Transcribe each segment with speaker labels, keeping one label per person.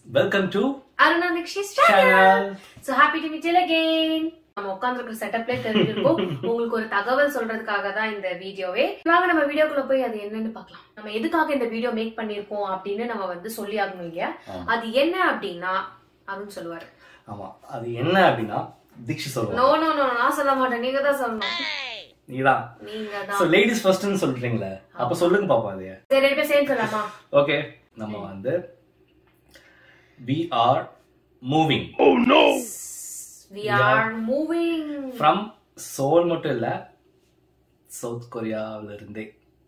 Speaker 1: Welcome to
Speaker 2: Aruna நிக்ஷிஸ் channel
Speaker 1: channel
Speaker 2: so happy to meet again நம்ம உட்கார்ந்துருக்கிற செட்டப்ல தெரிஞ்சிருக்கும் உங்களுக்கு ஒரு தகவல் சொல்றதுக்காக தான் இந்த வீடியோவே வாங்க நம்ம வீடியோக்குள்ள போய் அது என்னன்னு பார்க்கலாம் நம்ம எதுக்காக இந்த வீடியோ மேக் பண்ணிருக்கோம் அப்படின்னு நம்ம வந்து சொல்லி ஆகணும் இல்லையா
Speaker 1: ஆமா.
Speaker 2: அது என்ன அப்படின்னா அருண் சொல்லுவாரு
Speaker 1: ஆமா அது என்ன அப்படின்னா தீக்ஷி சொல்லுவோம்
Speaker 2: நோ நோ நோ நான் சொல்ல மாட்டேன் நீங்க தான் சொல்லணும்
Speaker 1: நீதான்
Speaker 2: நீங்க
Speaker 1: சோ
Speaker 2: தான்
Speaker 1: லேடிஸ் ஃபர்ஸ்ட்னு சொல்றீங்களே அப்ப சொல்லுங்க பாப்போம் அது
Speaker 2: சரி ரெண்டு பேர் சேர்ந்து சொல்லலாமா
Speaker 1: ஓகே நம்ம வந்து we are moving
Speaker 2: we are moving
Speaker 1: from Seoul மட்டும் இல்ல சவுத் கொரியாவில இருந்தே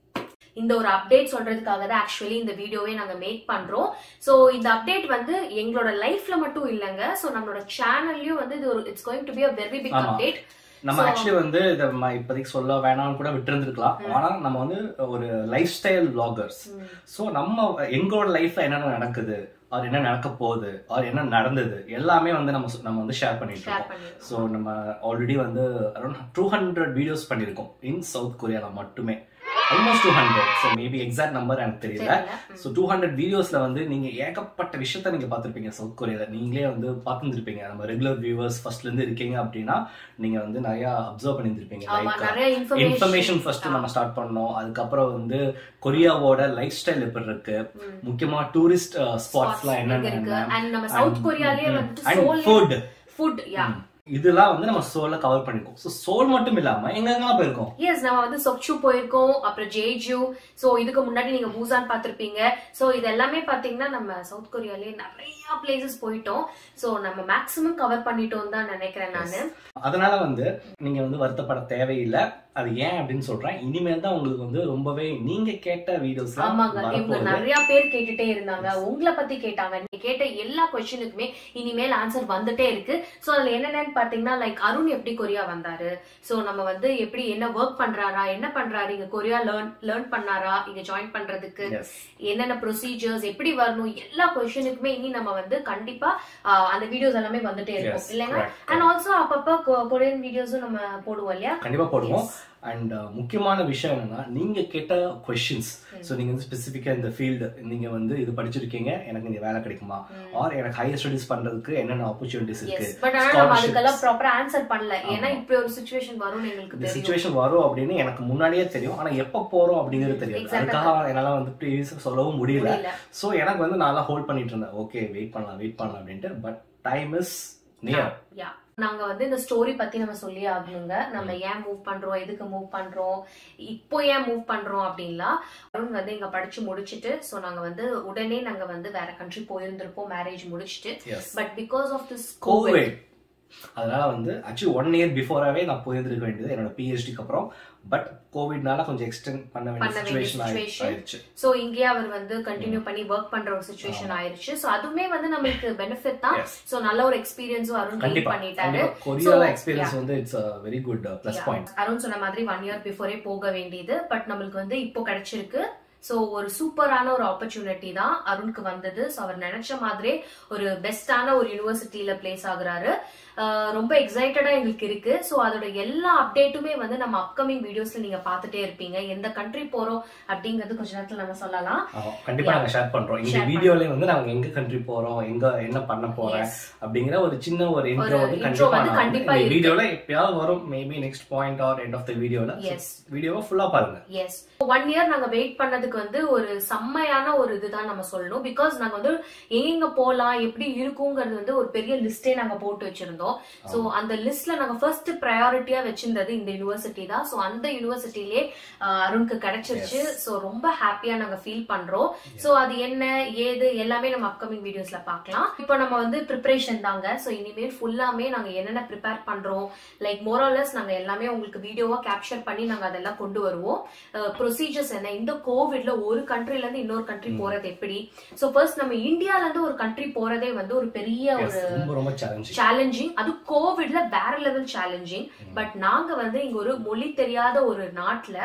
Speaker 2: இந்த ஒரு அப்டேட் சொல்றதுக்காக தான் ஆக்சுவலி இந்த வீடியோவே நாங்க மேக் பண்றோம் சோ இந்த அப்டேட் வந்து எங்களோட லைஃப்ல மட்டும் இல்லங்க சோ நம்மளோட சேனல்லயும் வந்து இது ஒரு it's going to be a very big
Speaker 1: ஆமா.
Speaker 2: அப்டேட்
Speaker 1: நம்ம
Speaker 2: So-
Speaker 1: ஆக்சுவலி வந்து இதை ம- இப்போதைக்கு சொல்ல வேணாம்னு கூட விட்டுருந்துருக்கலாம் ஆனா நம்ம வந்து ஒரு லைஃப் ஸ்டைல் vloggers ஸோ நம்ம எங்களோட லைஃப்ல என்னென்ன நடக்குது அது என்ன நடக்க போகுது அது என்ன நடந்தது எல்லாமே வந்து நம்ம சொ- நம்ம வந்து ஷேர் பண்ணிட்டு
Speaker 2: ஷேர்
Speaker 1: இருக்கோம்
Speaker 2: பண்ணிருக்கோம்
Speaker 1: ஸோ நம்ம ஆல்ரெடி வந்து அரௌண்ட் டூ ஹண்ட்ரட் வீடியோஸ் பண்ணியிருக்கோம் இன் சவுத் கொரியால மட்டுமே almost two hundred so maybe exact number எனக்கு தெரியல
Speaker 2: தெரியல
Speaker 1: ஸோ டூ ஹண்ட்ரட் வீடியோஸ்ல வந்து நீங்க ஏகப்பட்ட விஷயத்த நீங்க பார்த்திருப்பீங்க சவுத் கொரியால நீங்களே வந்து பார்த்துருப்பீங்க நம்ம ரெகுலர் வியூவர்ஸ் ஃபர்ஸ்ட்ல இருந்து இருக்கீங்க அப்படின்னா நீங்க வந்து நிறைய அப்சர்வ் பண்ணியிருப்பீங்க
Speaker 2: ஆமா
Speaker 1: லைக்
Speaker 2: நிறைய
Speaker 1: இன்ஃபர்மேஷன்
Speaker 2: இன்ஃபர்மேஷன்
Speaker 1: ஃபர்ஸ்ட் நம்ம ஸ்டார்ட் பண்ணோம் அதுக்கப்புறம் வந்து கொரியாவோட லைஃப் ஸ்டைல் எப்படி இருக்கு முக்கியமா டூரிஸ்ட் ஸ்பாட்ஸ்லாம் என்னென்ன
Speaker 2: அண்ட் நம்ம சவுத் கொரியாலயே வந்து சோல்
Speaker 1: ஃபுட்
Speaker 2: ஃபுட் யா
Speaker 1: இதெல்லாம் வந்து நம்ம சோல்ல கவர் பண்ணிருக்கோம் ஸோ சோல் மட்டும் இல்லாம எங்கெங்கெல்லாம் போயிருக்கோம்
Speaker 2: எஸ் நம்ம வந்து சொக்சு போயிருக்கோம் அப்புறம் ஜேஜு சோ இதுக்கு முன்னாடி நீங்க பூசான் பார்த்திருப்பீங்க சோ இது எல்லாமே பாத்தீங்கன்னா நம்ம சவுத் கொரியாலயே நிறைய பிளேசஸ் போயிட்டோம் சோ நம்ம மேக்ஸிமம் கவர் பண்ணிட்டோம் தான் நினைக்கிறேன் நானு
Speaker 1: அதனால வந்து நீங்க வந்து வருத்தப்பட தேவையில்லை அது ஏன் அப்படின்னு சொல்றேன் இனிமேல் தான் உங்களுக்கு வந்து ரொம்பவே நீங்க கேட்ட வீடியோஸ்
Speaker 2: ஆமாங்க இவங்க
Speaker 1: வரப்போகுது
Speaker 2: நிறைய பேர் கேட்டுட்டே இருந்தாங்க உங்களை பத்தி கேட்டாங்க நீங்க கேட்ட எல்லா கொஸ்டினுக்குமே இனிமேல் ஆன்சர் வந்துட்டே இருக்கு சோ அதுல என்னென்னு பாத்தீங்கன்னா லைக் அருண் எப்படி கொரியா வந்தாரு சோ நம்ம வந்து எப்படி என்ன ஒர்க் பண்றாரா என்ன பண்றாரு இங்க கொரியா லேர்ன் லேர்ன் பண்ணாரா இங்க ஜாயின் பண்றதுக்கு
Speaker 1: Yes.
Speaker 2: என்னென்ன ப்ரொசீஜர்ஸ் எப்படி வரணும் எல்லா கொஸ்டினுக்குமே இனி நம்ம வந்து கண்டிப்பா ஆஹ், அந்த வீடியோஸ் எல்லாமே வந்துட்டே
Speaker 1: Yes,
Speaker 2: இருக்கும் இல்லைங்க
Speaker 1: correct.
Speaker 2: அண்ட் ஆல்சோ அப்பப்ப கொ- கொரியன் வீடியோஸும் நம்ம போடுவோம் இல்லையா
Speaker 1: கண்டிப்பா போடுவோம் அண்ட் முக்கியமான விஷயம் என்னன்னா நீங்க கேட்ட கொஸ்டின்ஸ் ஸோ நீங்க வந்து ஸ்பெசிஃபிக்கா இந்த ஃபீல்டு நீங்க வந்து இது படிச்சிருக்கீங்க எனக்கு இந்த வேலை கிடைக்குமா ஆர் எனக்கு ஹையர் ஸ்டடிஸ் பண்றதுக்கு என்னென்ன ஆப்பர்ச்சுனிட்டிஸ் இருக்கு
Speaker 2: எஸ் பட் ஆனா நம்ம
Speaker 1: Scholarships.
Speaker 2: அதுக்கெல்லாம் ப்ராப்பரா ஆன்சர் பண்ணல ஏன்னா
Speaker 1: ஆமா.
Speaker 2: இப்படி ஒரு சுச்சுவேஷன் வரும்னு எங்களுக்கு
Speaker 1: இந்த
Speaker 2: தெரியும்
Speaker 1: சுச்சுவேஷன் வரும் அப்படின்னு எனக்கு முன்னாடியே தெரியும் ஆனா எப்ப போறோம் அப்படிங்கிறது தெரியாது
Speaker 2: Exact-ஆ
Speaker 1: அதுக்காக என்னால வந்து ப்ரீவியஸ் சொல்லவும் முடியல
Speaker 2: புரியல
Speaker 1: ஸோ எனக்கு வந்து நான் ஹோல்ட் பண்ணிட்டு இருந்தேன் ஓகே வெயிட் பண்ணலாம் வெயிட் பண்ணலாம் அப்படின்ட்டு but time is near
Speaker 2: yeah நாங்க வந்து இந்த ஸ்டோரி பத்தி நம்ம சொல்லி ஆகணுங்க நம்ம ஏன் மூவ் பண்றோம் எதுக்கு மூவ் பண்றோம் இப்போ ஏன் மூவ் பண்றோம் அப்படின்லாம் அருண் வந்து இங்க படிச்சு முடிச்சிட்டு சோ நாங்க வந்து உடனே நாங்க வந்து வேற கண்ட்ரி போயிருந்திருப்போம் மேரேஜ் முடிச்சிட்டு
Speaker 1: yes
Speaker 2: but because of this COVID
Speaker 1: COVID அதனால வந்து ஆக்சுவலி ஒன் இயர் பிஃபோராவே நான் போயிருந்திருக்க வேண்டியது என்னோட பிஹெச்டிக்கு அப்புறம் பட் கோவிட்னால கொஞ்சம் எக்ஸ்டெண்ட் பண்ண வேண்டிய
Speaker 2: பண்ண வேண்டிய
Speaker 1: சுச்சுவேஷன்
Speaker 2: situation.
Speaker 1: ஆயிடுச்சு
Speaker 2: சோ இங்கேயே அவர் வந்து கண்டினியூ பண்ணி ஒர்க் பண்ற ஒரு சுச்சுவேஷன் ஆயிருச்சு சோ அதுவுமே வந்து நம்மளுக்கு பெனிஃபிட் தான்
Speaker 1: Yes.
Speaker 2: சோ நல்ல ஒரு எக்ஸ்பீரியன்ஸும் அருண் கெயின்
Speaker 1: கண்டிப்பா
Speaker 2: பண்ணிட்டாரு
Speaker 1: கொரியால
Speaker 2: So,
Speaker 1: எக்ஸ்பீரியன்ஸ்
Speaker 2: yeah.
Speaker 1: வந்து it's very good plus point
Speaker 2: Arun சொன்ன மாதிரி ஒன் இயர் பிஃபோரே போக வேண்டியது பட் நம்மளுக்கு வந்து இப்போ கிடைச்சிருக்கு சோ ஒரு சூப்பரான ஒரு ஆப்பர்ச்சுனிட்டி தான் அருணுக்கு வந்தது சோ அவர் நினைச்ச மாதிரியே ஒரு பெஸ்டான ஒரு யூனிவர்சிட்டியில பிளேஸ் ஆகுறாரு ஆஹ் ரொம்ப எக்ஸைட்டடா எங்களுக்கு இருக்கு சோ அதோட எல்லா அப்டேட்டுமே வந்து நம்ம அப்கமிங் வீடியோஸ்ல நீங்க பாத்துட்டே இருப்பீங்க எந்த கண்ட்ரி போறோம் அப்படிங்கறது கொஞ்ச நேரத்துல நம்ம சொல்லலாம்
Speaker 1: கண்டிப்பா நாங்க ஷேர் பண்றோம் இந்த வீடியோல வந்து நாங்க எங்க கண்ட்ரி போறோம் எங்க என்ன பண்ண போறேன்
Speaker 2: Yes.
Speaker 1: அப்படிங்கிற ஒரு சின்ன ஒரு இன்ட்ரோ
Speaker 2: ஒரு
Speaker 1: வந்து
Speaker 2: intro
Speaker 1: கண்டிப்பா
Speaker 2: வந்து
Speaker 1: நான்
Speaker 2: கண்டிப்பா
Speaker 1: வந்து இந்த
Speaker 2: இருக்கு.
Speaker 1: வீடியோல எப்பயாவது வரும் maybe next point or end of the வீடியோல
Speaker 2: Yes.
Speaker 1: வீடியோவை ஃபுல்லா பாருங்க
Speaker 2: எஸ் ஒன் இயர் நாங்க வெயிட் பண்ணதுக்கு வந்து ஒரு செம்மையான ஒரு இதுதான் நம்ம சொல்லணும் பிகாஸ் நாங்க வந்து எங்க போலாம் எப்படி இருக்குங்கிறது வந்து ஒரு பெரிய லிஸ்டே நாங்க போட்டு வச்சிருந்தோம் சோ அந்த லிஸ்ட்ல நாங்க ஃபர்ஸ்ட் ப்ரையாரிட்டியா வச்சிருந்தது இந்த யூனிவர்சிட்டி தான் சோ அந்த யூனிவர்சிட்டிலே அருணுக்கு கிடைச்சிருச்சு சோ ரொம்ப ஹாப்பியா நாங்க ஃபீல் பண்றோம் சோ அது என்ன ஏது எல்லாமே நம்ம அப்கமிங் வீடியோஸ்ல பார்க்கலாம் இப்போ நம்ம வந்து ப்ரிப்பரேஷன் தாங்க சோ இனிமேல் ஃபுல்லாமே நாங்க என்னென்ன ப்ரிப்பேர் பண்றோம் லைக் மோரலஸ் நாங்க எல்லாமே உங்களுக்கு வீடியோவா கேப்சர் பண்ணி நாங்க அதெல்லாம் கொண்டு வருவோம் ப்ரொசீஜர்ஸ் என்ன இந்த கோவிட்ல ஒரு கண்ட்ரில இருந்து இன்னொரு கண்ட்ரி போறது எப்படி சோ ஃபர்ஸ்ட் நம்ம இந்தியால இருந்து ஒரு கண்ட்ரி போறதே வந்து ஒரு பெரிய
Speaker 1: Yes,
Speaker 2: ஒரு
Speaker 1: ரொம்ப ரொம்ப சேலஞ்சிங்
Speaker 2: சேலஞ்சிங் அது கோவிட்ல வேற லெவல் சேலஞ்சிங் பட் நாங்க வந்து இங்க ஒரு மொழி தெரியாத ஒரு நாட்டுல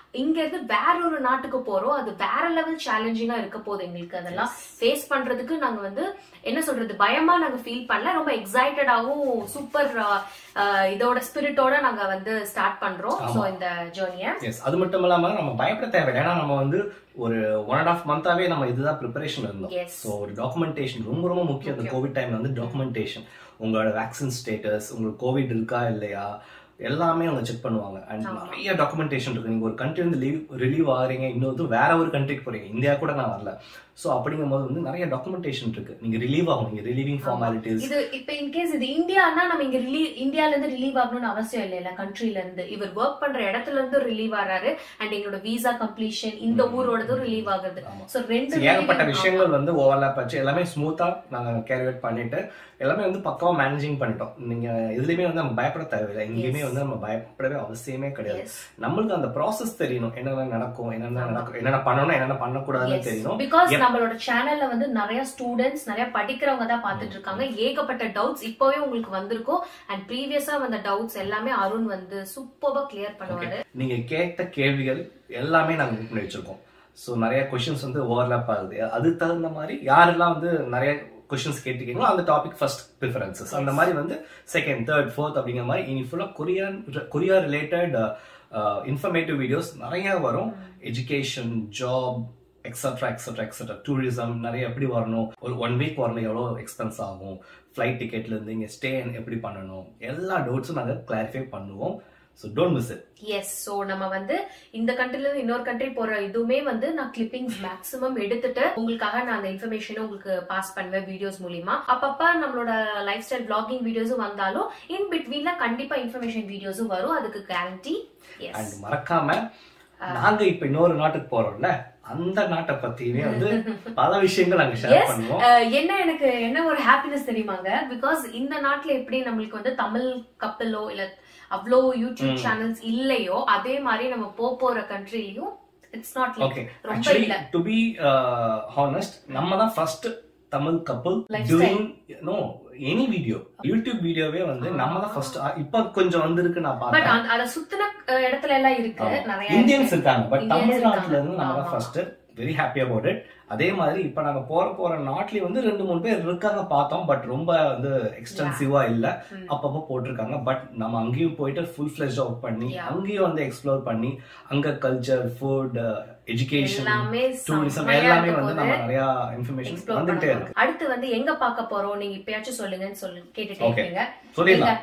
Speaker 2: இங்க இருந்து வேற ஒரு நாட்டுக்கு போறோம் அது வேற லெவல் சேலஞ்சிங்கா இருக்க போகுது எங்களுக்கு அதெல்லாம் ஃபேஸ் பண்றதுக்கு நாங்க வந்து என்ன சொல்றது பயமா நாங்க ஃபீல் பண்ணல ரொம்ப எக்ஸைட்டடாவும் சூப்பர் இதோட ஸ்பிரிட்டோட நாங்க வந்து ஸ்டார்ட் பண்றோம் சோ இந்த ஜேர்னிய
Speaker 1: எஸ் அது மட்டும் இல்லாம நம்ம பயப்பட தேவையில்லை ஏன்னா நம்ம வந்து ஒரு ஒன் அண்ட் ஆஃப் மந்தாவே நம்ம இதுதான் ப்ரிப்பரேஷன் இருந்தோம்
Speaker 2: Yes.
Speaker 1: ஸோ ஒரு டாக்குமெண்டேஷன் ரொம்ப ரொம்ப முக்கியம் இந்த கோவிட் டைம்ல வந்து டாக்குமெண்டேஷன் உங்களோட வேக்சின் ஸ்டேட்டஸ் உங்களுக்கு கோவிட் இருக்கா இல்லையா எல்லாமே அவங்க செக் பண்ணுவாங்க அண்ட் நிறைய டாக்குமெண்டேஷன் இருக்கு நீங்க ஒரு கண்ட்ரி வந்து லீவ் ரிலீவ் ஆகுறீங்க இன்னொரு வேற ஒரு கண்ட்ரிக்கு போறீங்க இந்தியா கூட நான் வரல ஸோ அப்படிங்கும்போது வந்து நிறைய டாக்குமெண்டேஷன் இருக்கு நீங்க ரிலீவ் ஆகும் நீங்க ரிலீவிங் ஃபார்மாலிட்டிஸ்
Speaker 2: இது இப்ப இன்கேஸ் இது இந்தியானா நம்ம இங்க ரிலீவ் இந்தியால இருந்து ரிலீவ் ஆகணும்னு அவசியம் இல்ல கண்ட்ரில இருந்து இவர் ஒர்க் பண்ற இடத்துல இருந்து ரிலீவ் ஆறாரு அண்ட் எங்களோட விசா கம்ப்ளீஷன் இந்த ஊரோடதும் ரிலீவ் ஆகுது சோ ரெண்டு
Speaker 1: ஏகப்பட்ட
Speaker 2: relieving-
Speaker 1: விஷயங்கள் வந்து ஓவர்லாப் ஆச்சு எல்லாமே ஸ்மூத்தா நாங்க கேல்குலேட் பண்ணிட்டு எல்லாமே வந்து பக்காவா மேனேஜிங் பண்ணிட்டோம் நீங்க எதுலயுமே வந்து நம்ம பயப்பட தேவையில்லை எங்கேயுமே வந்து நம்ம பயப்படவே அவசியமே கிடையாது
Speaker 2: Yes.
Speaker 1: நம்மளுக்கு அந்த ப்ராசஸ் தெரியணும் என்னென்ன நடக்கும் என்னென்ன நடக்கும் என்னென்ன பண்ணணும் என்னென்ன பண்ணக்கூடாதுன்னு தெரியணும்
Speaker 2: பிகாஸ் நம்மளோட சேனல்ல வந்து நிறைய ஸ்டூடெண்ட்ஸ் நிறைய படிக்கிறவங்க தான் பாத்துட்டு இருக்காங்க ஏகப்பட்ட டவுட்ஸ் இப்பவே உங்களுக்கு வந்திருக்கும் அண்ட் ப்ரீவியஸா வந்த டவுட்ஸ் எல்லாமே அருண் வந்து சூப்பரா கிளியர் பண்ணுவாரு
Speaker 1: நீங்க கேட்ட கேள்விகள் எல்லாமே நாங்க புக் பண்ணி வச்சிருக்கோம் ஸோ நிறைய கொஷின்ஸ் வந்து ஓவர்லாப் ஆகுது அதுக்கு தகுந்த மாதிரி யாரெல்லாம் வந்து நிறைய கொஷின்ஸ் கேட்டுக்கீங்களோ அந்த டாபிக் ஃபர்ஸ்ட் ப்ரிஃபரன்சஸ் அந்த மாதிரி வந்து செகண்ட் தேர்ட் ஃபோர்த் அப்படிங்கிற மாதிரி இனி ஃபுல்லாக Korean Korea related informative videos நிறைய வரும் education job extra extra extra tourism நிறைய எப்படி வரணும் ஒரு ஒன் வீக் வரணும் எவ்வளோ எக்ஸ்பென்ஸ் ஆகும் ஃப்ளைட் டிக்கெட்ல இருந்து இங்கே ஸ்டே எப்படி பண்ணணும் எல்லா டவுட்ஸும் நாங்கள் கிளாரிஃபை பண்ணுவோம் so don't miss it
Speaker 2: yes so நம்ம வந்து இந்த கண்ட்ரில இருந்து இன்னொரு கண்ட்ரி போற இதுவுமே வந்து நான் கிளிப்பிங்ஸ் மேக்ஸிமம் எடுத்துட்டு உங்களுக்காக நான் அந்த இன்ஃபர்மேஷனை உங்களுக்கு பாஸ் பண்ணுவேன் வீடியோஸ் மூலியமா அப்பப்ப நம்மளோட லைஃப் ஸ்டைல் பிளாகிங் வீடியோஸும் வந்தாலும் இன் பிட்வீன்ல கண்டிப்பா இன்ஃபர்மேஷன் வீடியோஸும் வரும் அதுக்கு கேரண்டி எஸ்
Speaker 1: அண்ட் மறக்காம நாங்க இப்ப இன்னொரு நாட்டுக்கு போறோம்ல அந்த நாட்டை பத்தியுமே வந்து பல விஷயங்கள் நாங்க ஷேர்
Speaker 2: Yes.
Speaker 1: பண்ணுவோம்
Speaker 2: என்ன எனக்கு என்ன ஒரு ஹாப்பினஸ் தெரியுமாங்க பிகாஸ் இந்த நாட்டுல எப்படி நம்மளுக்கு வந்து தமிழ் கப்பலோ இல்ல அவ்வளோ யூடியூப் சேனல்ஸ் இல்லையோ அதே மாதிரி நம்ம போக போற கண்ட்ரிலயும் இட்ஸ் நாட்
Speaker 1: ஓகே
Speaker 2: லைக் ரொம்ப
Speaker 1: ஆக்சுவலி
Speaker 2: இல்ல
Speaker 1: டு பி ஹானஸ்ட் நம்ம தான் ஃபர்ஸ்ட் தமிழ் கப்பல்
Speaker 2: Lifestyle.
Speaker 1: Doing no any video YouTube வீடியோவே வந்து நம்ம தான் ஃபர்ஸ்ட் இப்ப கொஞ்சம் வந்திருக்கு நான்
Speaker 2: பட்
Speaker 1: பார்த்தேன்
Speaker 2: அத சுத்தின அஹ், இடத்துல எல்லாம் இருக்கு நிறைய
Speaker 1: இந்தியன்ஸ் இருக்காங்க பட்
Speaker 2: Indians
Speaker 1: தமிழ்நாட்டுல இருந்து
Speaker 2: இருக்காங்க.
Speaker 1: நம்ம தான்
Speaker 2: ஆமா.
Speaker 1: First very happy about it அதே மாதிரி இப்ப நாங்க போற போற நாட்டிலேயே வந்து ரெண்டு மூணு பேர் இருக்காங்க பார்த்தோம் பட் ரொம்ப வந்து எக்ஸ்டென்சிவா இல்ல
Speaker 2: ம்.
Speaker 1: அப்பப்போ போட்டிருக்காங்க பட் நம்ம அங்கேயும் போயிட்டு ஃபுல் ஃபிளெஜ் ஒர்க் பண்ணி
Speaker 2: Yeah.
Speaker 1: அங்கேயும் வந்து எக்ஸ்ப்ளோர் பண்ணி அங்க கல்ச்சர் ஃபுட் எஜுகேஷன்
Speaker 2: எல்லாமே
Speaker 1: டூரிசம்
Speaker 2: செம்மையா
Speaker 1: எல்லாமே
Speaker 2: இருக்க
Speaker 1: வந்து
Speaker 2: போது
Speaker 1: நம்ம நிறைய இன்ஃபர்மேஷன்
Speaker 2: explore பண்ண
Speaker 1: வந்துட்டே
Speaker 2: போறோம்.
Speaker 1: இருக்கு
Speaker 2: அடுத்து வந்து எங்க பார்க்க போறோம் நீங்க இப்பயாச்சும் சொல்லுங்கன்னு சொல்லி கேட்டுட்டே
Speaker 1: Okay.
Speaker 2: இருக்கீங்க
Speaker 1: சொல்லிடலாம்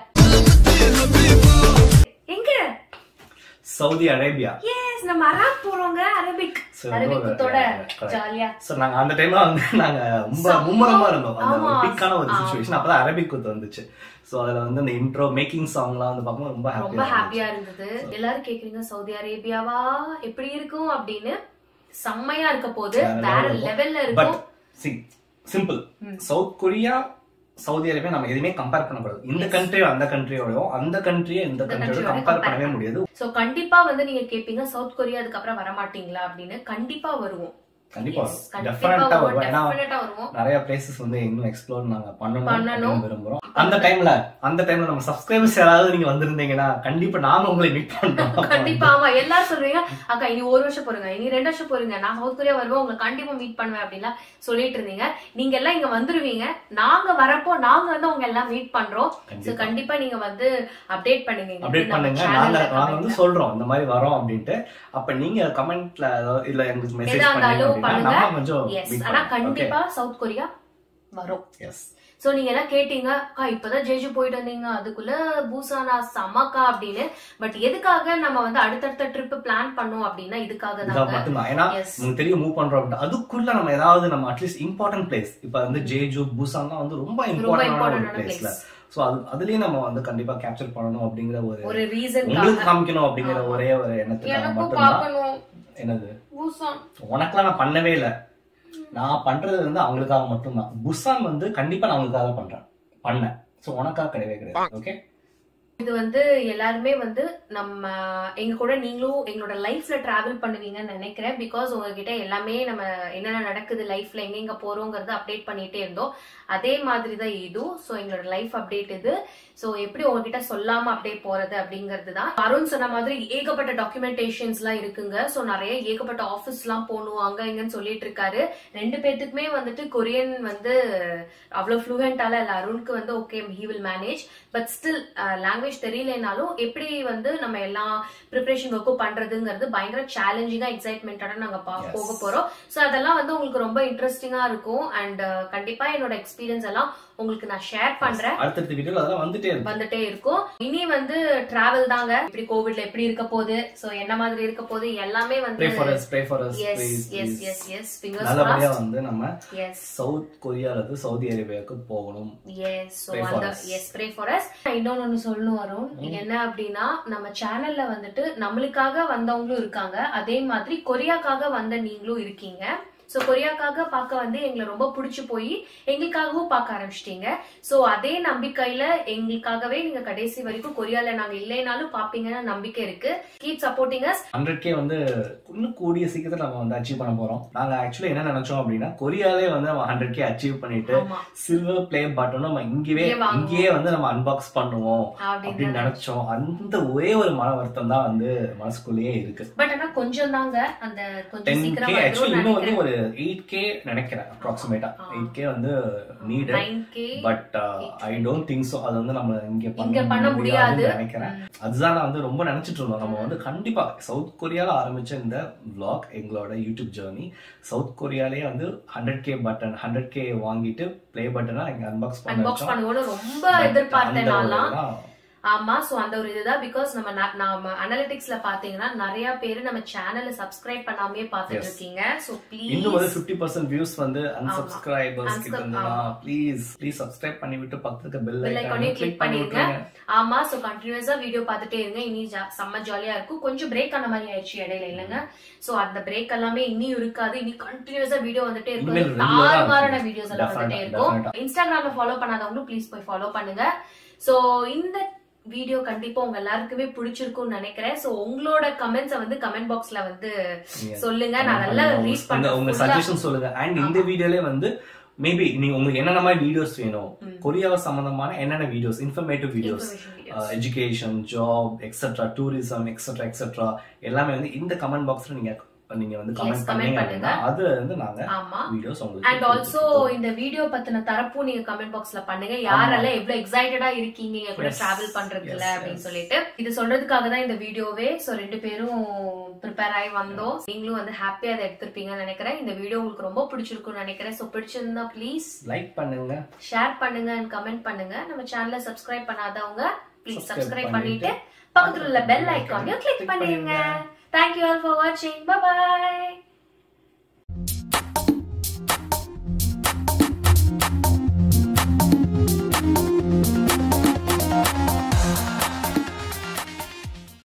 Speaker 2: எங்க
Speaker 1: சவுதி அரேபியா
Speaker 2: எஸ் நம்ம அரேப் போறோங்க அரபிக்
Speaker 1: So,
Speaker 2: அரபிக்
Speaker 1: ரொம்ப-
Speaker 2: குத்தோட
Speaker 1: yeah, yeah, correct.
Speaker 2: ஜாலியா
Speaker 1: சோ நாங்க அந்த டைம்ல வந்து நாங்க ரொம்ப
Speaker 2: செம்ம-
Speaker 1: மும்முரமா இருந்தோம் அந்த
Speaker 2: ஆமா.
Speaker 1: பீக்கான ஒரு
Speaker 2: ஆமா.
Speaker 1: சுச்சுவேஷன் அப்பதான் அரபிக் குத்து வந்துச்சு சோ அதுல வந்து அந்த இன்ட்ரோ மேக்கிங் சாங்லாம் வந்து பார்க்கும்போது ரொம்ப
Speaker 2: ரொம்ப
Speaker 1: ஹாப்பியா
Speaker 2: ஹாப்பியா இருந்தது எல்லாரும் கேக்குறீங்க சவுதி அரேபியாவா எப்படி இருக்கும் அப்படின்னு செம்மையா இருக்க போது
Speaker 1: வேற
Speaker 2: வேற
Speaker 1: level இருக்கும்.
Speaker 2: லெவல்ல
Speaker 1: பட்
Speaker 2: இருக்கும்
Speaker 1: சி simple South Korea Saudi Arabia நம்ம எதுவுமே கம்பேர் பண்ணக்கூடாது இந்த கண்ட்ரியோ அந்த கண்ட்ரியோடயோ அந்த கண்ட்ரியை இந்த கண்ட்ரியோட
Speaker 2: country-யோட
Speaker 1: கம்பேர்
Speaker 2: compare
Speaker 1: பண்ணவே முடியாது
Speaker 2: சோ கண்டிப்பா வந்து நீங்க கேப்பீங்க சவுத் கொரியா அதுக்கப்புறம் வர மாட்டீங்களா அப்படின்னு கண்டிப்பா வருவோம்
Speaker 1: கண்டிப்பா
Speaker 2: Yes, கண்டிப்பா
Speaker 1: டெஃபினட்டா
Speaker 2: வருவோம்
Speaker 1: வரும் ஏன்னா
Speaker 2: definite-ஆ வருவோம்
Speaker 1: நிறைய பிளேசஸ் வந்து இன்னும் எக்ஸ்ப்ளோர் நாங்க பண்ணணும்
Speaker 2: பண்ணணும்.
Speaker 1: அப்படின்னு விரும்புறோம் அந்த டைம்ல அந்த டைம்ல நம்ம சப்ஸ்கிரைபர்ஸ் யாராவது நீங்க வந்திருந்தீங்கன்னா கண்டிப்பா நாங்க உங்களை மீட் பண்றோம்
Speaker 2: கண்டிப்பா ஆமா எல்லாரும் சொல்றீங்க அக்கா இனி ஒரு வருஷம் போறீங்க இனி ரெண்டு வருஷம் போறீங்க நான் சவுத் கொரியா வருவேன் உங்களை கண்டிப்பா மீட் பண்ணுவேன் அப்படின்லாம் சொல்லிட்டு இருந்தீங்க நீங்க எல்லாம் இங்க வந்துருவீங்க நாங்க வரப்போ நாங்க வந்து உங்க எல்லாம் மீட் பண்றோம் சோ
Speaker 1: கண்டிப்பா.
Speaker 2: கண்டிப்பா நீங்க வந்து அப்டேட் பண்ணுங்க எங்களுக்கு.
Speaker 1: அப்டேட்
Speaker 2: நம்ம
Speaker 1: பண்ணுங்க
Speaker 2: channel
Speaker 1: நாங்க
Speaker 2: ல
Speaker 1: நாங்க வந்து
Speaker 2: comment
Speaker 1: சொல்றோம் இந்த மாதிரி வரோம் அப்படின்ட்டு அப்ப நீங்க கமெண்ட்ல இல்ல எங்களுக்கு மெசேஜ்
Speaker 2: எதா
Speaker 1: பண்ணீங்க
Speaker 2: இருந்தாலும்
Speaker 1: அப்படின்னா
Speaker 2: பண்ணுங்க.
Speaker 1: நம்ம கொஞ்சம்
Speaker 2: ல. Yes. ஆனா கண்டிப்பா சவுத் கொரியா வரும்
Speaker 1: எஸ்
Speaker 2: சோ நீங்க எல்லாம் கேட்டீங்க அக்கா இப்பதான் ஜெய்ஜு போயிட்டு வந்தீங்க அதுக்குள்ள பூசானா சமக்கா அப்படின்னு பட் எதுக்காக நம்ம வந்து அடுத்தடுத்த ட்ரிப் பிளான் பண்ணோம் அப்படின்னா இதுக்காக
Speaker 1: இதுக்காக
Speaker 2: தாங்க
Speaker 1: மட்டும்தான் ஏன்னா
Speaker 2: Yes.
Speaker 1: உங்களுக்கு தெரியும் மூவ் பண்றோம் அப்படின்ட்டு அதுக்குள்ள நம்ம ஏதாவது நம்ம அட்லீஸ்ட் இம்பார்ட்டன்ட் பிளேஸ் இப்ப வந்து ஜேஜு பூசான்லாம் வந்து ரொம்ப
Speaker 2: ரொம்ப
Speaker 1: இம்பார்ட்டன்டான ஒரு
Speaker 2: இம்பார்ட்டன்டான
Speaker 1: பிளேஸ்ல
Speaker 2: பிளேஸ்
Speaker 1: சோ அது அதுலயும் நம்ம வந்து கண்டிப்பா கேப்சர் பண்ணணும் அப்படிங்கிற ஒரு
Speaker 2: ஒரு ரீசன்
Speaker 1: உங்களுக்கு காமிக்கணும் அப்படிங்கிற
Speaker 2: ஆமா.
Speaker 1: ஒரே ஒரு எண்ணத்துக்காக
Speaker 2: எனக்கும்
Speaker 1: மட்டும்தான்
Speaker 2: பார்க்கணும்
Speaker 1: என்னது
Speaker 2: பூசான்
Speaker 1: உனக்கெல்லாம் நான் பண்ணவே இல்ல நான் பண்றது வந்து அவங்களுக்காக மட்டும்தான் புசான் வந்து கண்டிப்பா நான் அவங்களுக்காக பண்றேன் பண்ணேன் சோ உனக்காக கிடையவே கிடையாது ஓகே
Speaker 2: இது வந்து எல்லாருமே வந்து நம்ம எங்க கூட நீங்களும் எங்களோட லைஃப்ல டிராவல் பண்ணுவீங்கன்னு நினைக்கிறேன் பிகாஸ் உங்ககிட்ட எல்லாமே நம்ம என்னென்ன நடக்குது லைஃப்ல எங்கெங்க போறோங்கிறத அப்டேட் பண்ணிட்டே இருந்தோம் அதே மாதிரி தான் இதுவும் ஸோ எங்களோட லைஃப் அப்டேட் இது ஸோ எப்படி உங்ககிட்ட சொல்லாம அப்படியே போறது அப்படிங்கிறது தான் அருண் சொன்ன மாதிரி ஏகப்பட்ட டாக்குமெண்டேஷன்ஸ் எல்லாம் இருக்குங்க ஸோ நிறைய ஏகப்பட்ட ஆஃபீஸ் எல்லாம் போகணும் அங்க இங்கன்னு சொல்லிட்டு இருக்காரு ரெண்டு பேர்த்துக்குமே வந்துட்டு கொரியன் வந்து அவ்வளவு ஃப்ளூயண்டால இல்ல அருணுக்கு வந்து okay he will manage but still language தெரியலனாலும் எப்படி வந்து நம்ம எல்லாம் ப்ரிப்பரேஷன் ஒர்க்கும் பண்றதுங்கிறது பயங்கர சேலஞ்சிங்கா எக்ஸைட்மெண்டோட நாங்க பா-
Speaker 1: Yes.
Speaker 2: போக போறோம் ஸோ அதெல்லாம் வந்து உங்களுக்கு ரொம்ப இன்ட்ரெஸ்டிங்கா இருக்கும் அண்ட் கண்டிப்பா என்னோட எக்ஸ்பீரியன்ஸ் எல்லாம் உங்களுக்கு நான் ஷேர் பண்றேன்
Speaker 1: அடுத்தடுத்த வீடியோல அதெல்லாம் வந்துட்டே இருக்கு
Speaker 2: வந்துட்டே இருக்கும் இனி வந்து டிராவல் தாங்க இப்படி கோவிட்ல எப்படி இருக்க போகுது சோ என்ன மாதிரி இருக்க போகுது எல்லாமே வந்து
Speaker 1: pray for us pray for us
Speaker 2: yes
Speaker 1: please
Speaker 2: yes yes yes fingers
Speaker 1: நல்லபடியா வந்து நம்ம
Speaker 2: எஸ்
Speaker 1: சவுத் கொரியால இருந்து சவுதி அரேபியாவுக்கு போகணும்
Speaker 2: எஸ் சோ
Speaker 1: Pray for
Speaker 2: அந்த
Speaker 1: us.
Speaker 2: Yes pray for us இன்னொன்னு ஒண்ணு சொல்லணும் வரும் என்ன அப்படின்னா நம்ம சேனல்ல வந்துட்டு நம்மளுக்காக வந்தவங்களும் இருக்காங்க அதே மாதிரி கொரியாக்காக வந்த நீங்களும் இருக்கீங்க சோ கொரியாக்காக பார்க்க வந்து எங்களை ரொம்ப பிடிச்சு போய் எங்களுக்காகவும் பார்க்க ஆரம்பிச்சிட்டீங்க சோ அதே நம்பிக்கையில எங்களுக்காகவே நீங்க கடைசி வரைக்கும் கொரியால நாங்க இல்லைனாலும் பாப்பீங்கன்னு நம்பிக்கை இருக்கு keep supporting us
Speaker 1: hundred K வந்து இன்னும் கூடிய சீக்கிரத்துல நம்ம வந்து அச்சீவ் பண்ண போறோம் நாங்க ஆக்சுவலி என்ன நினைச்சோம் அப்படின்னா கொரியாலே வந்து நம்ம ஹண்ட்ரட் கே அச்சீவ் பண்ணிட்டு
Speaker 2: ஆமா
Speaker 1: சில்வர் பிளே பட்டன் நம்ம இங்கேயே
Speaker 2: இங்கே வாங்குவோம்.
Speaker 1: இங்கேயே வந்து நம்ம அன்பாக்ஸ் பண்ணுவோம்
Speaker 2: அப்படின்னு
Speaker 1: அப்படின்னு நினைச்சோம் அந்த ஒரே ஒரு மன வருத்தம் தான் வந்து மனசுக்குள்ளேயே இருக்கு
Speaker 2: பட் ஆனா கொஞ்சம் தாங்க அந்த கொஞ்சம்
Speaker 1: டென்
Speaker 2: சீக்கிரம்
Speaker 1: கே ஆக்சுவலி
Speaker 2: வந்துரும்
Speaker 1: இன்னும் வந்து
Speaker 2: நினைக்கிறேன்
Speaker 1: ஒரு எயிட் கே நினைக்கிறேன் அப்ராக்சிமேட்டா
Speaker 2: ஆ.
Speaker 1: எயிட் கே வந்து நீடு
Speaker 2: nine K
Speaker 1: but I don't think so அது வந்து நம்ம இங்க
Speaker 2: இங்க பண்ண
Speaker 1: பண்ண
Speaker 2: முடியாது.
Speaker 1: முடியாதுன்னு நினைக்கிறேன் அதுதான் நான் வந்து ரொம்ப நினைச்சிட்டு இருந்தோம் நம்ம வந்து கண்டிப்பா சவுத் கொரியால ஆரம்பிச்ச இந்த vlog எங்களோட யூடியூப் ஜேர்னி சவுத் கொரியாலே வந்து hundred K button hundred K வாங்கிட்டு ப்ளே பட்டனா இங்க அன்பாக்ஸ் பண்ண
Speaker 2: அன்பாக்ஸ்
Speaker 1: வச்சோம்
Speaker 2: பண்ணுவோம்னு ரொம்ப
Speaker 1: But
Speaker 2: எதிர்பார்த்தேன்
Speaker 1: அந்த ஒரு
Speaker 2: நான்லாம்
Speaker 1: இதெல்லாம்
Speaker 2: ஆமா சோ அந்த ஒரு இதுதான் பிகாஸ் நம்ம ந- நாம அனலிட்டிக்ஸ்ல பாத்தீங்கன்னா நிறைய பேரு நம்ம சேனலை சப்ஸ்கிரைப் பண்ணாமே பாத்துட்டு
Speaker 1: Yes.
Speaker 2: இருக்கீங்க சோ
Speaker 1: இன்னும் வந்து
Speaker 2: ப்ளீஸ்
Speaker 1: ஃபிஃப்டி பர்சன்ட் வியூஸ் வந்து அன்சப்ஸ்கிரைபர்ஸ்
Speaker 2: Unsub-
Speaker 1: கிட்ட இருந்தா ப்ளீஸ் ப்ளீஸ் சப்ஸ்கிரைப் பண்ணி விட்டு பக்கத்துக்கு பெல்
Speaker 2: Bell
Speaker 1: ஐக்கான
Speaker 2: icon-ஐயும்
Speaker 1: கிளிக்
Speaker 2: click
Speaker 1: பண்ணி
Speaker 2: பண்ணிருங்க.
Speaker 1: விட்டுருங்க
Speaker 2: ஆமா சோ கண்டினியூஸா வீடியோ பார்த்துட்டே இருங்க இனி ஜா- செம்ம ஜாலியா இருக்கும் கொஞ்சம் பிரேக் ஆன மாதிரி ஆயிடுச்சு இடையில இல்லைங்க சோ அந்த பிரேக் எல்லாமே இனியும் இருக்காது இனி கண்டினியூஸா வீடியோ வந்துட்டே
Speaker 1: இனிமேல்
Speaker 2: இருக்கும்
Speaker 1: regular-ஆ
Speaker 2: தாறுமாறான
Speaker 1: இருக்கும்.
Speaker 2: வீடியோஸ் எல்லாம் வந்துட்டே
Speaker 1: Definite-ஆ,
Speaker 2: இருக்கும்
Speaker 1: definite-ஆ.
Speaker 2: இன்ஸ்டாகிராம்ல ஃபாலோ பண்ணாதவங்களும் ப்ளீஸ் போய் ஃபாலோ பண்ணுங்க சோ இந்த வீடியோ கண்டிப்பா உங்க எல்லாருக்குமே பிடிச்சிருக்கும்னு நினைக்கிறேன் சோ உங்களோட கமெண்ட்ஸ வந்து கமெண்ட் பாக்ஸ்ல வந்து
Speaker 1: Yes.
Speaker 2: சொல்லுங்க நான் நல்லா ரீட்
Speaker 1: உங்க- உங்க
Speaker 2: பண்றேன்
Speaker 1: சஜஷன் சொல்லுங்க அண்ட் இந்த வீடியோல வந்து மேபி நீங்க உங்களுக்கு என்னென்ன மாதிரி வீடியோஸ் வேணும் கொரியாவை சம்பந்தமான என்னென்ன videos informative videos
Speaker 2: Information videos.
Speaker 1: Education job etcetera tourism etcetera etcetera எல்லாமே வந்து இந்த கமெண்ட் பாக்ஸ்ல நீங்க நீங்க வந்து
Speaker 2: Yes,
Speaker 1: கமெண்ட்
Speaker 2: comment
Speaker 1: பண்ணீங்க
Speaker 2: பண்ணுங்க.
Speaker 1: அப்படின்னா அது வந்து நாங்க
Speaker 2: ஆமா
Speaker 1: வீடியோஸ்
Speaker 2: அண்ட்
Speaker 1: உங்களுக்கு
Speaker 2: ஆல்சோ இந்த வீடியோ பத்தின தரப்பும் நீங்க கமெண்ட் பாக்ஸ்ல பண்ணுங்க யாரெல்லாம் எவ்வளவு எக்ஸைட்டடா இருக்கீங்க எங்க கூட
Speaker 1: Yes.
Speaker 2: டிராவல் பண்றதுல
Speaker 1: Yes,
Speaker 2: அப்படின்னு
Speaker 1: yes.
Speaker 2: சொல்லிட்டு இது சொல்றதுக்காக தான் இந்த வீடியோவே சோ ரெண்டு பேரும் ப்ரிப்பேர் ஆகி வந்தோம் நீங்களும் வந்து ஹாப்பியா அதை எடுத்திருப்பீங்கன்னு நினைக்கிறேன் இந்த வீடியோ உங்களுக்கு ரொம்ப பிடிச்சிருக்கும்னு நினைக்கிறேன் சோ பிடிச்சிருந்தா ப்ளீஸ்
Speaker 1: லைக் பண்ணுங்க
Speaker 2: ஷேர் பண்ணுங்க அண்ட் கமெண்ட் பண்ணுங்க நம்ம சேனலை சப்ஸ்கிரைப் பண்ணாதவங்க ப்ளீஸ்
Speaker 1: Subscribe
Speaker 2: சப்ஸ்கிரைப்
Speaker 1: பண்ணிட்டு,
Speaker 2: பண்ணிட்டு பக்கத்துல உள்ள பெல் ஐக்கானையும் கிளிக் பண்ணிருங்க தேங்க்யூ ஆல் ஃபார் வாட்சிங் பை